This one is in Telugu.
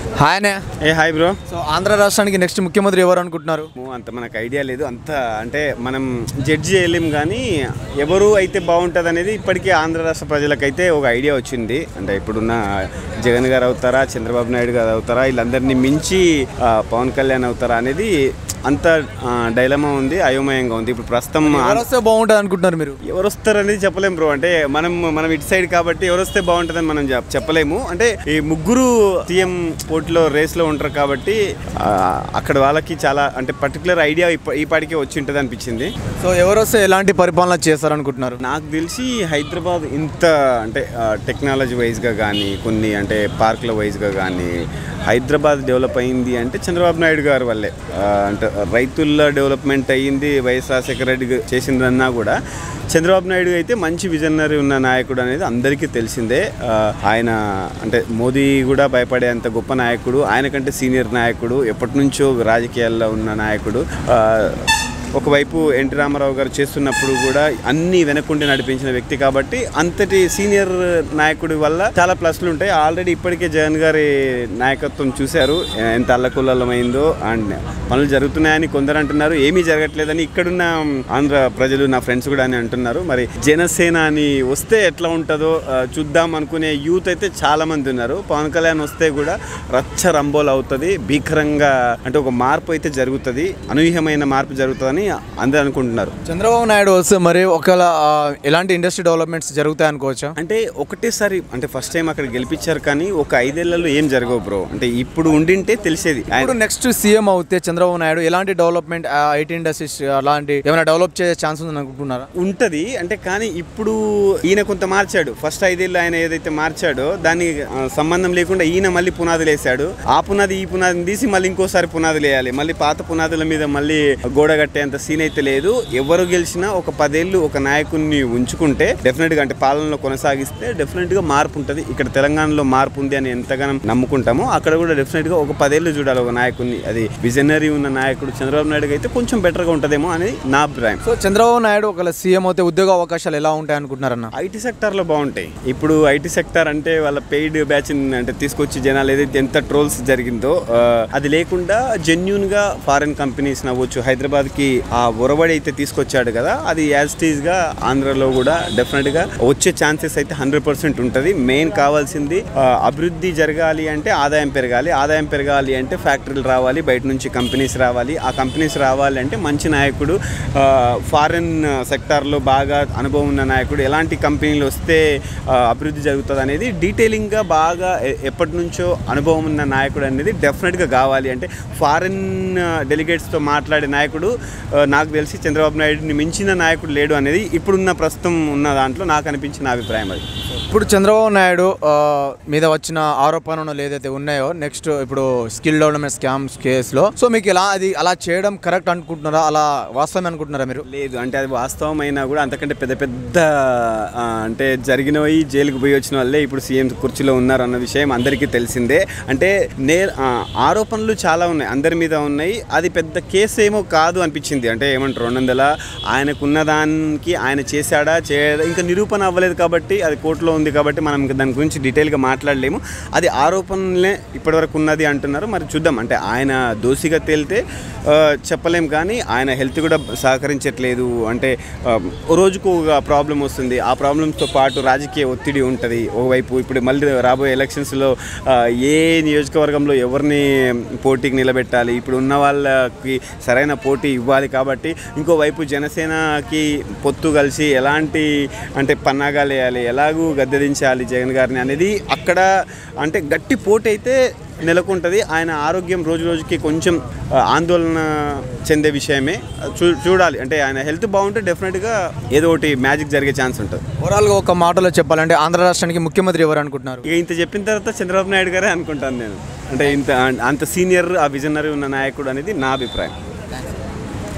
హాయ్ అనే ఏ హాయ్ బ్రో సో ఆంధ్ర రాష్ట్రానికి నెక్స్ట్ ముఖ్యమంత్రి ఎవరు అనుకుంటున్నారు అంత మనకు ఐడియా లేదు అంత అంటే మనం జడ్జ్ చేయలేం కానీ ఎవరు అయితే బాగుంటుంది అనేది ఇప్పటికీ ఆంధ్ర రాష్ట్ర ప్రజలకైతే ఒక ఐడియా వచ్చింది అంటే ఇప్పుడున్న జగన్ గారు అవుతారా చంద్రబాబు నాయుడు గారు అవుతారా వీళ్ళందరినీ మించి ఆ, పవన్ కళ్యాణ్ అవుతారా అనేది అంత డైలమా ఉంది అయోమయంగా ఉంది ఇప్పుడు ప్రస్తుతం ఎవరు వస్తే బాగుంటుంది అనుకుంటున్నారు మీరు ఎవరు వస్తారు అనేది చెప్పలేము బ్రో అంటే మనం మనం ఇటు సైడ్ కాబట్టి ఎవరు వస్తే బాగుంటుందని మనం చెప్- చెప్పలేము అంటే ఈ ముగ్గురు సీఎం పోటీలో రేస్లో ఉంటారు కాబట్టి ఆ, అక్కడ వాళ్ళకి చాలా అంటే పర్టికులర్ ఐడియా ఈ పాటికే వచ్చి ఉంటుంది అనిపించింది సో ఎవరు వస్తే ఎలాంటి పరిపాలన చేస్తారనుకుంటున్నారు నాకు తెలిసి హైదరాబాద్ ఇంత అంటే టెక్నాలజీ వైజ్గా కానీ కొన్ని అంటే పార్కుల వైజ్గా కానీ హైదరాబాద్ డెవలప్ అయింది అంటే చంద్రబాబు నాయుడు గారి వల్లే ఆ, అంటే రైతుల డెవలప్మెంట్ అయ్యింది వైఎస్ రాజశేఖర రెడ్డి గా- చేసిందన్నా కూడా చంద్రబాబు నాయుడు అయితే మంచి విజనరీ ఉన్న నాయకుడు అనేది అందరికీ తెలిసిందే ఆ, ఆయన అంటే మోదీ కూడా భయపడేంత గొప్ప నాయకుడు ఆయన కంటే సీనియర్ నాయకుడు ఎప్పటి నుంచో రాజకీయాల్లో ఉన్న నాయకుడు ఆ, ఒకవైపు ఎన్టీ రామారావు గారు చేస్తున్నప్పుడు కూడా అన్ని వెనకుండి నడిపించిన వ్యక్తి కాబట్టి అంతటి సీనియర్ నాయకుడి వల్ల చాలా ప్లస్లు ఉంటాయి ఆల్రెడీ ఇప్పటికే జగన్ గారి నాయకత్వం చూశారు ఎంత అల్లకుల్లమైందో అండ్ పనులు జరుగుతున్నాయని కొందరు అంటున్నారు ఏమీ జరగట్లేదని ఇక్కడున్న ఆంధ్ర ప్రజలు నా ఫ్రెండ్స్ కూడా అని అంటున్నారు మరి జనసేన అని వస్తే ఎట్లా ఉంటుందో ఆ, చూద్దాం అనుకునే యూత్ అయితే చాలా మంది ఉన్నారు పవన్ కళ్యాణ్ వస్తే కూడా రచ్చ రంబోలు అవుతుంది భీకరంగా అంటే ఒక మార్పు అయితే జరుగుతుంది అనూహ్యమైన మార్పు జరుగుతుందని అందరూ అనుకుంటున్నారు చంద్రబాబు నాయుడు వస్తే మరి ఒకవేళ ఆ, ఎలాంటి ఇండస్ట్రీ డెవలప్మెంట్స్ జరుగుతాయి అనుకోవచ్చా అంటే ఒకటేసారి అంటే ఫస్ట్ టైం అక్కడ గెలిపించారు కానీ ఒక ఐదేళ్లలో ఏం జరగవు బ్రో అంటే ఇప్పుడు ఉండింటే తెలిసేది ఆయన- ఇప్పుడు నెక్స్ట్ సీఎం అవుతే చంద్రబాబు నాయుడు ఎలాంటి డెవలప్మెంట్ ఐటీ ఇండస్ట్రీస్ అలాంటి ఏమైనా డెవలప్ చేసే ఛాన్స్ ఉంది అనుకుంటున్నారా ఉంటది అంటే కానీ ఇప్పుడు ఈయన కొంత మార్చాడు ఫస్ట్ ఐదేళ్ళు ఆయన ఏదైతే మార్చాడో దాన్ని ఆ, సంబంధం లేకుండా ఈయన మళ్ళీ పునాదులు వేసాడు ఆ పునాది ఈ పునాదిని తీసి మళ్ళీ ఇంకోసారి పునాదులు వేయాలి మళ్ళీ పాత పునాదుల మీద మళ్ళీ గోడ కట్టేంత సీన్ అయితే లేదు ఎవరు గెలిచినా ఒక పదేళ్ళు ఒక నాయకుడిని ఉంచుకుంటే డెఫినెట్ గా అంటే పాలనలో కొనసాగిస్తే డెఫినెట్ గా మార్పు ఉంటుంది ఇక్కడ తెలంగాణలో మార్పు ఉంది అని ఎంతగానో నమ్ముకుంటామో అక్కడ కూడా డెఫినెట్ గా ఒక పదేళ్ళు చూడాలి ఒక నాయకుడిని అది విజనరీ ఉన్న నాయకుడు చంద్రబాబు నాయుడు అయితే కొంచెం బెటర్ గా ఉంటదేమో అని నా అభిప్రాయం సో చంద్రబాబు నాయుడు ఒకవేళ సీఎం అవుతే ఉద్యోగ అవకాశాలు ఎలా ఉంటాయి అనుకుంటున్నారన్న ఐటీ సెక్టార్లో బాగుంటాయి ఇప్పుడు ఐటీ సెక్టార్ అంటే వాళ్ళ పెయిడ్ బ్యాచ్ అంటే తీసుకొచ్చి జనాలు ఏదైతే ఎంత ట్రోల్స్ జరిగిందో ఆ, అది లేకుండా జెన్యున్ గా ఫారెన్ కంపెనీస్ నవ్వచ్చు హైదరాబాద్ కి ఆ ఒరవడి అయితే తీసుకొచ్చాడు కదా అది యాజ్ టీజ్ గా ఆంధ్రలో కూడా డెఫినెట్ గా వచ్చే ఛాన్సెస్ అయితే హండ్రెడ్ పర్సెంట్ ఉంటుంది మెయిన్ కావాల్సింది ఆ, అభివృద్ధి జరగాలి అంటే ఆదాయం పెరగాలి ఆదాయం పెరగాలి అంటే ఫ్యాక్టరీలు రావాలి బయట నుంచి కంపెనీస్ రావాలి ఆ కంపెనీస్ రావాలి అంటే మంచి నాయకుడు ఫారెన్ సెక్టార్లో బాగా అనుభవం ఉన్న నాయకుడు ఎలాంటి కంపెనీలు వస్తే ఆ, అభివృద్ధి జరుగుతుంది అనేది డీటెయిలింగ్గా బాగా ఎ- ఎప్పటి నుంచో అనుభవం ఉన్న నాయకుడు అనేది డెఫినెట్గా కావాలి అంటే ఫారెన్ డెలిగేట్స్తో మాట్లాడే నాయకుడు ఆ, నాకు తెలిసి చంద్రబాబు నాయుడుని మించిన నాయకుడు లేడు అనేది ఇప్పుడున్న ప్రస్తుతం ఉన్న దాంట్లో నాకు అనిపించిన అభిప్రాయం అది ఇప్పుడు చంద్రబాబు నాయుడు ఆ, మీద వచ్చిన ఆరోపణలు ఏదైతే ఉన్నాయో నెక్స్ట్ ఇప్పుడు స్కిల్ డెవలప్మెంట్ స్కామ్స్ కేసులో సో మీకు ఇలా అది అలా చేయడం కరెక్ట్ అనుకుంటున్నారా అలా వాస్తవం అనుకుంటున్నారా మీరు లేదు అంటే అది వాస్తవం అయినా కూడా అంతకంటే పెద్ద పెద్ద ఆ, అంటే జరిగినవి జైలుకు పోయి వచ్చిన వాళ్ళే ఇప్పుడు సీఎం కుర్చీలో ఉన్నారు అన్న విషయం అందరికీ తెలిసిందే అంటే నే ఆ, ఆరోపణలు చాలా ఉన్నాయి అందరి మీద ఉన్నాయి అది పెద్ద కేసు ఏమో కాదు అనిపించింది అంటే ఏమంటారు రెండు వందల ఆయనకున్న దానికి ఆయన చేశాడా చేయడా ఇంకా నిరూపణ అవ్వలేదు కాబట్టి అది కోర్టులో ఉంది కాబట్టి మనం ఇంకా దాని గురించి డీటెయిల్గా మాట్లాడలేము అది ఆరోపణలే ఇప్పటివరకు ఉన్నది అంటున్నారు మరి చూద్దాం అంటే ఆయన దోషిగా తేలితే ఆ, చెప్పలేం కానీ ఆయన హెల్త్ కూడా సహకరించట్లేదు అంటే ఆ, ఓ రోజుకు ఒక ప్రాబ్లం వస్తుంది ఆ ప్రాబ్లమ్స్తో పాటు రాజకీయ ఒత్తిడి ఉంటుంది ఓవైపు ఇప్పుడు మళ్ళీ రాబోయే ఎలక్షన్స్లో ఆ, ఏ నియోజకవర్గంలో ఎవరిని పోటీకి నిలబెట్టాలి ఇప్పుడు ఉన్న వాళ్ళకి సరైన పోటీ ఇవ్వాలి కాబట్టి ఇంకోవైపు జనసేనకి పొత్తు కలిసి ఎలాంటి అంటే పన్నాగాలు వేయాలి ఎలాగూ గద్దెదించాలి జగన్ గారిని అనేది అక్కడ అంటే గట్టి పోటీ అయితే నెలకొంటుంది ఆయన ఆరోగ్యం రోజు రోజుకి కొంచెం ఆ, ఆందోళన చెందే విషయమే చూ చూడాలి అంటే ఆయన హెల్త్ బాగుంటే డెఫినెట్గా ఏదో ఒకటి మ్యాజిక్ జరిగే ఛాన్స్ ఉంటుంది ఓవరాల్గా ఒక మాటలో చెప్పాలంటే ఆంధ్ర రాష్ట్రానికి ముఖ్యమంత్రి ఎవరు అనుకుంటున్నారు ఇక ఇంత చెప్పిన తర్వాత చంద్రబాబు నాయుడు గారే అనుకుంటాను నేను అంటే ఇంత అంత సీనియర్ ఆ విజనరీ ఉన్న నాయకుడు అనేది నా అభిప్రాయం